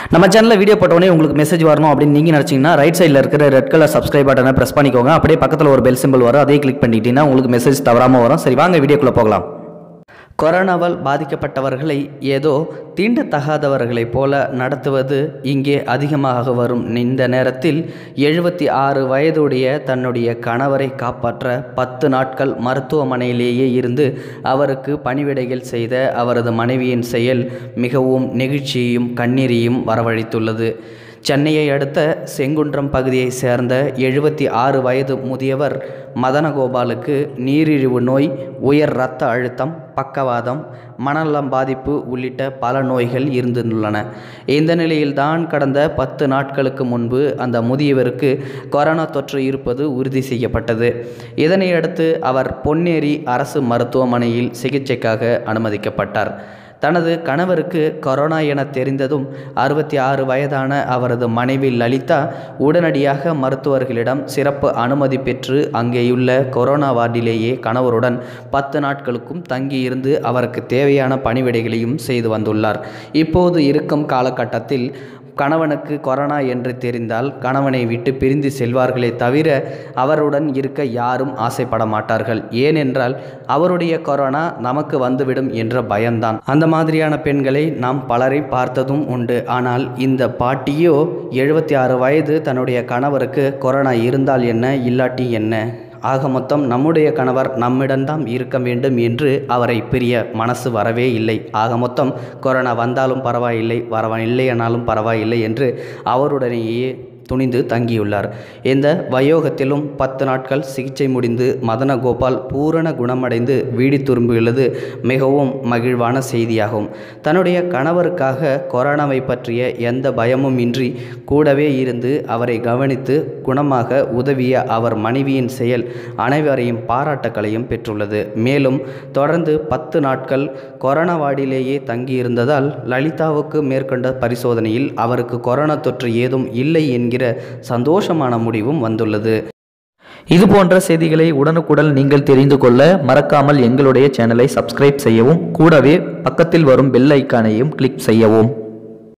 நம்ம சேனலில் வீடியோ போட்டோடனே உங்களுக்கு மெசேஜ் வரணும் அப்படின்னு நீங்கள் நினச்சிங்கன்னா ரைட் சைடில் இருக்கிற ரெட் கலர் சப்ஸ்கிரைப் பட்டனை ப்ரெஸ் பண்ணிக்கோங்க அப்படியே பக்கத்தில் ஒரு பெல் சிம்பிள் வரும் அதையும் கிளிக் பண்ணிக்கிட்டீங்கன்னா உங்களுக்கு மெசேஜ் தவறாமல் வரும் சரி வாங்க வீடியோக்குள்ளே போகலாம் கொரோனாவால் பாதிக்கப்பட்டவர்களை ஏதோ தீண்டத்தகாதவர்களைப் போல நடத்துவது இங்கே அதிகமாக வரும் இந்த நேரத்தில் எழுபத்தி ஆறு வயதுடைய தன்னுடைய கணவரை காப்பாற்ற பத்து நாட்கள் மருத்துவமனையிலேயே இருந்து அவருக்கு பணிவிடைகள் செய்த அவரது மனைவியின் செயல் மிகவும் நெகிழ்ச்சியையும் கண்ணீரையும் வரவழைத்துள்ளது சென்னையை அடுத்த செங்குன்றம் பகுதியைச் சேர்ந்த எழுபத்தி ஆறு வயது முதியவர் மதனகோபாலுக்கு நீரிழிவு நோய் உயர் இரத்த அழுத்தம் பக்கவாதம் மனநலம் பாதிப்பு உள்ளிட்ட பல நோய்கள் இருந்துள்ளன இந்த நிலையில்தான் கடந்த பத்து நாட்களுக்கு முன்பு அந்த முதியவருக்கு கொரோனா தொற்று இருப்பது உறுதி செய்யப்பட்டது இதனையடுத்து அவர் பொன்னேரி அரசு மருத்துவமனையில் சிகிச்சைக்காக அனுமதிக்கப்பட்டார் தனது கணவருக்கு கொரோனா என தெரிந்ததும் அறுபத்தி ஆறு வயதான அவரது மனைவி லலிதா உடனடியாக மருத்துவர்களிடம் சிறப்பு அனுமதி பெற்று அங்கேயுள்ள கொரோனா வார்டிலேயே கணவருடன் பத்து நாட்களுக்கும் தங்கியிருந்து அவருக்கு தேவையான பணிவிடைகளையும் செய்து வந்துள்ளார் இப்போது இருக்கும் காலகட்டத்தில் கணவனுக்கு கொரோனா என்று தெரிந்தால் கணவனை விட்டு பிரிந்து செல்வார்களே தவிர அவருடன் இருக்க யாரும் ஆசைப்பட மாட்டார்கள் ஏனென்றால் அவருடைய கொரோனா நமக்கு வந்துவிடும் என்ற பயம்தான் அந்த மாதிரியான பெண்களை நாம் பலரை பார்த்ததும் உண்டு ஆனால் இந்த பாட்டியோ எழுபத்தி ஆறு வயது தன்னுடைய கணவருக்கு கொரோனா இருந்தால் என்ன இல்லாட்டி என்ன ஆக மொத்தம் நம்முடைய கணவர் நம்மிடம்தான் இருக்க வேண்டும் என்று அவரை பிரிய மனசு வரவே இல்லை ஆக மொத்தம் கொரோனா வந்தாலும் பரவாயில்லை வரவில்லையானாலும் பரவாயில்லை என்று அவருடனேயே துணிந்து தங்கியுள்ளார் இந்த வயோகத்திலும் பத்து நாட்கள் சிகிச்சை முடிந்து மதனகோபால் பூரண குணமடைந்து வீடு திரும்பியுள்ளது மிகவும் மகிழ்வான செய்தியாகும் தன்னுடைய கணவருக்காக கொரோனாவை பற்றிய எந்த பயமும் இன்றி கூடவே இருந்து அவரை கவனித்து குணமாக உதவிய அவர் மனைவியின் செயல் அனைவரையும் பாராட்டுக்களையும் பெற்றுள்ளது மேலும் தொடர்ந்து பத்து நாட்கள் கொரோனா வார்டிலேயே தங்கியிருந்ததால் லலிதாவுக்கு மேற்கொண்ட பரிசோதனையில் அவருக்கு கொரோனா தொற்று ஏதும் இல்லை என்கிற சந்தோஷமான முடிவும் வந்துள்ளது இது போன்ற செய்திகளை உடனுக்குடன் நீங்கள் தெரிந்து கொள்ள மறக்காமல் எங்களுடைய சேனலை சப்ஸ்கிரைப் செய்யவும் கூடவே பக்கத்தில் வரும் பெல் ஐக்கானையும் கிளிக் செய்யவும்